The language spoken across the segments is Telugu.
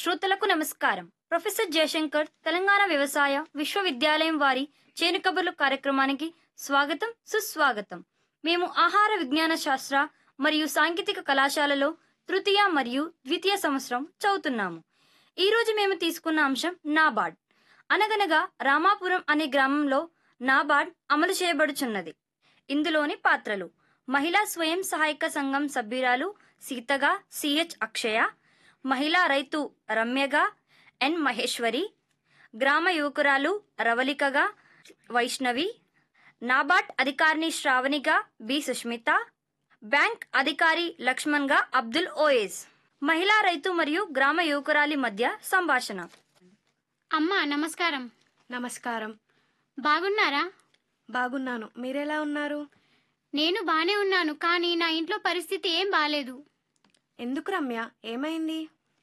శ్రోతలకు నమస్కారం ప్రొఫెసర్ జయశంకర్ తెలంగాణ వ్యవసాయ విశ్వవిద్యాలయం వారి చేను కబుర్లు కార్యక్రమానికి స్వాగతం సుస్వాగతం మేము ఆహార విజ్ఞాన శాస్త్ర మరియు సాంకేతిక కళాశాలలో తృతీయ మరియు ద్వితీయ సంవత్సరం చదువుతున్నాము ఈ రోజు మేము తీసుకున్న అంశం నాబార్డ్ అనగనగా రామాపురం అనే గ్రామంలో నాబార్డ్ అమలు చేయబడుచున్నది ఇందులోని పాత్రలు మహిళా స్వయం సహాయక సంఘం సభ్యురాలు సీతగా సిహెచ్ అక్షయ మహిళా రైతు రమ్యగా ఎన్ మహేశ్వరి గ్రామ యువకురాలు రవళికగా వైష్ణవి నాబార్డ్ అధికారిని శ్రావణిగా బి సుష్మిత బ్యాంక్ అధికారి లక్ష్మణ్గా అబ్దుల్ ఓయేజ్ మహిళా రైతు మరియు గ్రామ యువకురాలి మధ్య సంభాషణ అమ్మా నమస్కారం నమస్కారం బాగున్నారా బాగున్నాను మీరెలా ఉన్నారు నేను బానే ఉన్నాను కానీ నా ఇంట్లో పరిస్థితి ఏం బాలేదు ఎందుకు రమ్య ఏమైంది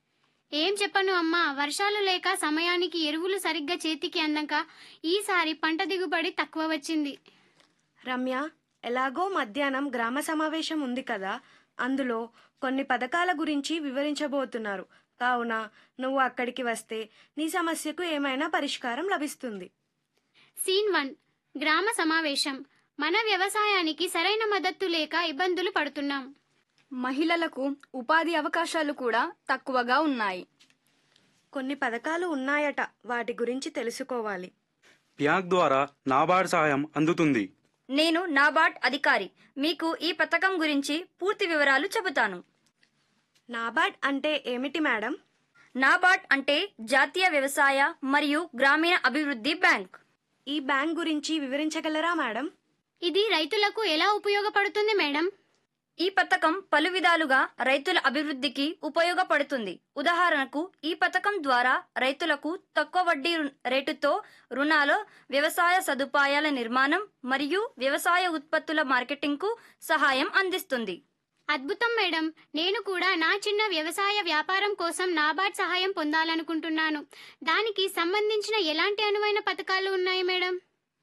ఏం చెప్పను అమ్మా వర్షాలు లేక సమయానికి ఎరువులు సరిగ్గా చేతికి అందక ఈసారి పంట దిగుబడి తక్కువ వచ్చింది రమ్య ఎలాగో మధ్యాహ్నం గ్రామ సమావేశం ఉంది కదా అందులో కొన్ని పథకాల గురించి వివరించబోతున్నారు కావున నువ్వు అక్కడికి వస్తే నీ సమస్యకు ఏమైనా పరిష్కారం లభిస్తుంది సీన్ వన్ గ్రామ సమావేశం మన వ్యవసాయానికి సరైన మద్దతు లేక ఇబ్బందులు పడుతున్నాం మహిళలకు ఉపాధి అవకాశాలు కూడా తక్కువగా ఉన్నాయి కొన్ని పథకాలు ఉన్నాయట వాటి గురించి తెలుసుకోవాలి బ్యాంక్ ద్వారా నాబార్డ్ సహాయం అందుతుంది నేను నాబార్డ్ అధికారి మీకు ఈ పథకం గురించి పూర్తి వివరాలు చెబుతాను నాబార్డ్ అంటే ఏమిటి మేడం నాబార్డ్ అంటే జాతీయ వ్యవసాయ మరియు గ్రామీణ అభివృద్ధి బ్యాంక్ ఈ బ్యాంక్ గురించి వివరించగలరా మేడం ఇది రైతులకు ఎలా ఉపయోగపడుతుంది మేడం ఈ పథకం పలు విధాలుగా రైతుల అభివృద్ధికి ఉపయోగపడుతుంది ఉదాహరణకు ఈ పథకం ద్వారా రైతులకు తక్కువ వడ్డీ రు- రేటుతో రుణాలు వ్యవసాయ సదుపాయాల నిర్మాణం మరియు వ్యవసాయ ఉత్పత్తుల మార్కెటింగ్కు సహాయం అందిస్తుంది అద్భుతం మేడం నేను కూడా నా చిన్న వ్యవసాయ వ్యాపారం కోసం నాబార్డ్ సహాయం పొందాలనుకుంటున్నాను దానికి సంబంధించిన ఎలాంటి అనువైన పథకాలు ఉన్నాయి మేడం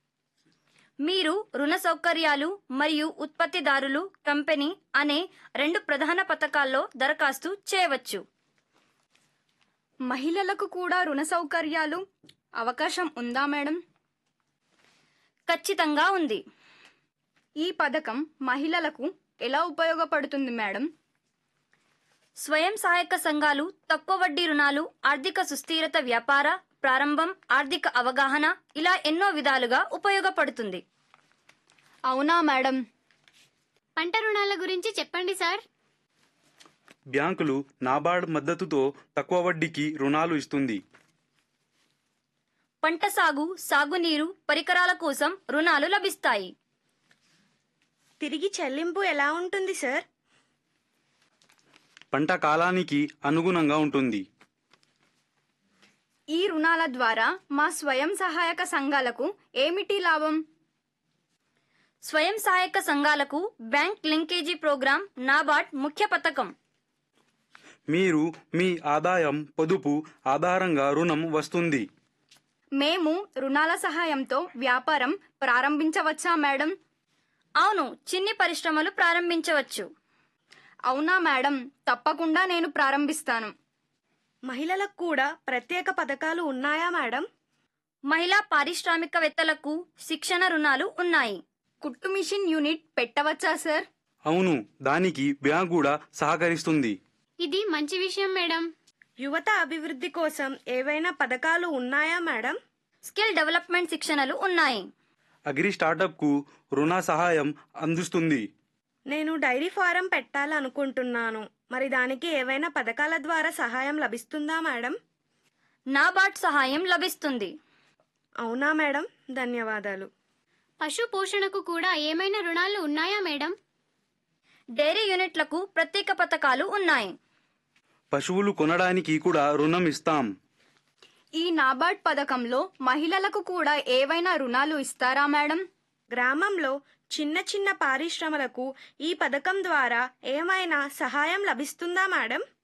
మీరు రుణ సౌకర్యాలు మరియు ఉత్పత్తిదారులు కంపెనీ అనే రెండు ప్రధాన పథకాల్లో దరఖాస్తు చేయవచ్చు మహిళలకు కూడా రుణ సౌకర్యాలు అవకాశం ఉందా మేడం ఖచ్చితంగా ఉంది ఈ పథకం మహిళలకు ఎలా ఉపయోగపడుతుంది మేడం స్వయం సహాయక సంఘాలు తక్కువ వడ్డీ రుణాలు ఆర్థిక సుస్థిరత వ్యాపార ప్రారంభం ఆర్థిక అవగాహన ఇలా ఎన్నో విధాలుగా ఉపయోగపడుతుంది అవునా మేడం పంట రుణాల గురించి చెప్పండి సార్ బ్యాంకులు నాబార్డ్ మద్దతుతో తక్కువ వడ్డీకి రుణాలు ఇస్తుంది పంట సాగు సాగునీరు పరికరాల కోసం రుణాలు లభిస్తాయి తిరిగి చెల్లింపు ఎలా ఉంటుంది సార్ పంట కాలానికి అనుగుణంగా ఉంటుంది ఈ రుణాల ద్వారా మా స్వయం సహాయక సంఘాలకు ఏమిటి లాభం స్వయం సహాయక సంఘాలకు బ్యాంక్ లింకేజీ ప్రోగ్రాం నాబార్డ్ ముఖ్య పథకం మీరు మీ ఆదాయం పొదుపు ఆధారంగా రుణం వస్తుంది మేము రుణాల సహాయంతో వ్యాపారం ప్రారంభించవచ్చా మేడం అవును చిన్ని పరిశ్రమలు ప్రారంభించవచ్చు అవునా మేడం తప్పకుండా నేను ప్రారంభిస్తాను మహిళలకు కూడా ప్రత్యేక పథకాలు ఉన్నాయా మేడం మహిళా పారిశ్రామికవేత్తలకు శిక్షణ రుణాలు ఉన్నాయి కుట్టు మిషన్ యూనిట్ పెట్టవచ్చా సార్ అవును దానికి బ్యాంక్ కూడా సహకరిస్తుంది ఇది మంచి విషయం మేడం యువత అభివృద్ధి కోసం ఏవైనా పథకాలు ఉన్నాయా మేడం స్కిల్ డెవలప్మెంట్ శిక్షణలు ఉన్నాయి అగ్రి స్టార్టప్కు రుణ సహాయం అందిస్తుంది నేను డైరీ ఫారం పెట్టాలనుకుంటున్నాను మరి దానికి ఏవైనా పథకాల ద్వారా సహాయం లభిస్తుందా మేడం నాబార్డ్ సహాయం లభిస్తుంది అవునా మేడం ధన్యవాదాలు పశు పోషణకు కూడా ఏమైనా రుణాలు ఉన్నాయా మేడం డైరీ యూనిట్లకు ప్రత్యేక పథకాలు ఉన్నాయి పశువులు కొనడానికి కూడా రుణం ఇస్తాం ఈ నాబార్డ్ పథకంలో మహిళలకు కూడా ఏవైనా రుణాలు ఇస్తారా మేడం గ్రామంలో చిన్న చిన్న పారిశ్రమలకు ఈ పథకం ద్వారా ఏమైనా సహాయం లభిస్తుందా మేడం